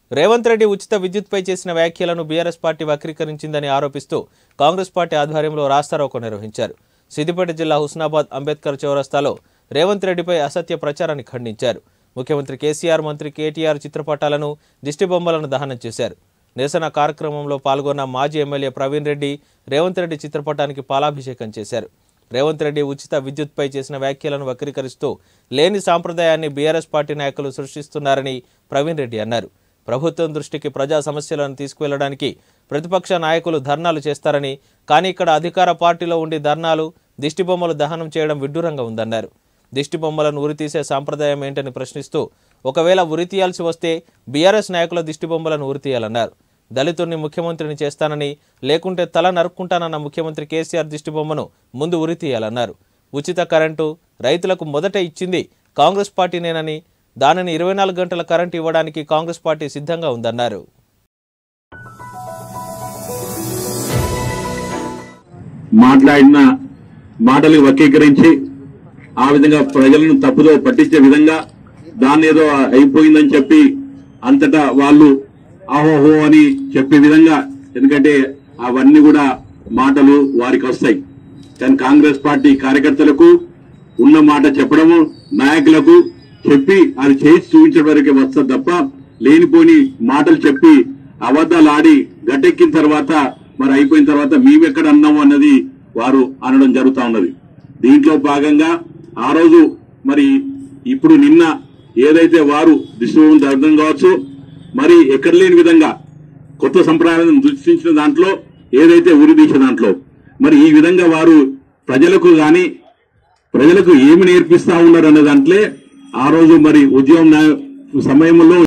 రేవంత్ రెడ్డి ఉచిత విద్యుత్పై చేసిన వ్యాఖ్యలను బీఆర్ఎస్ పార్టీ వక్రీకరించిందని ఆరోపిస్తూ కాంగ్రెస్ పార్టీ ఆధ్వర్యంలో రాస్తారోకో నిర్వహించారు సిద్దిపేట జిల్లా హుస్నాబాద్ అంబేద్కర్ చౌరస్తాలో రేవంత్ రెడ్డిపై అసత్య ప్రచారాన్ని ఖండించారు ముఖ్యమంత్రి కేసీఆర్ మంత్రి కేటీఆర్ చిత్రపటాలను దిష్టిబొమ్మలను దహనం చేశారు నిరసన కార్యక్రమంలో పాల్గొన్న మాజీ ఎమ్మెల్యే ప్రవీణ్ రెడ్డి రేవంత్ రెడ్డి చిత్రపటానికి పాలాభిషేకం చేశారు రేవంత్ రెడ్డి ఉచిత విద్యుత్పై చేసిన వ్యాఖ్యలను వక్రీకరిస్తూ లేని సాంప్రదాయాన్ని బీఆర్ఎస్ పార్టీ నాయకులు సృష్టిస్తున్నారని ప్రవీణ్ రెడ్డి అన్నారు ప్రభుత్వం దృష్టికి ప్రజా సమస్యలను తీసుకువెళ్లడానికి ప్రతిపక్ష నాయకులు ధర్నాలు చేస్తారని కానీ ఇక్కడ అధికార పార్టీలో ఉండి ధర్నాలు దిష్టిబొమ్మలు దహనం చేయడం విడ్డూరంగా ఉందన్నారు దిష్టిబొమ్మలను ఉరితీసే సాంప్రదాయం ఏంటని ప్రశ్నిస్తూ ఒకవేళ ఉరితీయాల్సి వస్తే బీఆర్ఎస్ నాయకుల దిష్టిబొమ్మలను ఉరితీయాలన్నారు దళితుడిని ముఖ్యమంత్రిని చేస్తానని లేకుంటే తల నరుక్కుంటానన్న ముఖ్యమంత్రి కేసీఆర్ దిష్టిబొమ్మను ముందు ఉరితీయాలన్నారు ఉచిత కరెంటు రైతులకు మొదట ఇచ్చింది కాంగ్రెస్ పార్టీనేనని దానిని ఇరవై నాలుగు గంటల కరెంటు ఇవ్వడానికి కాంగ్రెస్ పార్టీ సిద్ధంగా ఉందన్నారు మాట్లాడిన మాటలు వక్రీకరించి ఆ విధంగా ప్రజలను తప్పుదో పట్టించే విధంగా దాన్ని ఏదో అయిపోయిందని చెప్పి అంతటా వాళ్ళు ఆహోహో అని చెప్పే విధంగా ఎందుకంటే అవన్నీ కూడా మాటలు వారికి వస్తాయి కానీ కాంగ్రెస్ పార్టీ కార్యకర్తలకు ఉన్న మాట చెప్పడము నాయకులకు చెప్పి అది చేసి చూపించడం వరకే వస్తుంది తప్ప లేనిపోని మాటలు చెప్పి అబద్ధాలు ఆడి గట్టెక్కిన తర్వాత మరి అయిపోయిన తర్వాత మేమెక్కడ అన్నాము అన్నది వారు అనడం జరుగుతా ఉన్నది దీంట్లో భాగంగా ఆ రోజు మరి ఇప్పుడు నిన్న ఏదైతే వారు దిశ అర్థం కావచ్చు మరి ఎక్కడ లేని విధంగా కొత్త సంప్రదాయాలను దృష్టించిన దాంట్లో ఏదైతే ఉరి తీసిన దాంట్లో మరి ఈ విధంగా వారు ప్రజలకు గాని ప్రజలకు ఏమి నేర్పిస్తా ఉన్నారు అనే దాంట్లో ఆ రోజు మరి ఉద్యమం నా- సమయంలో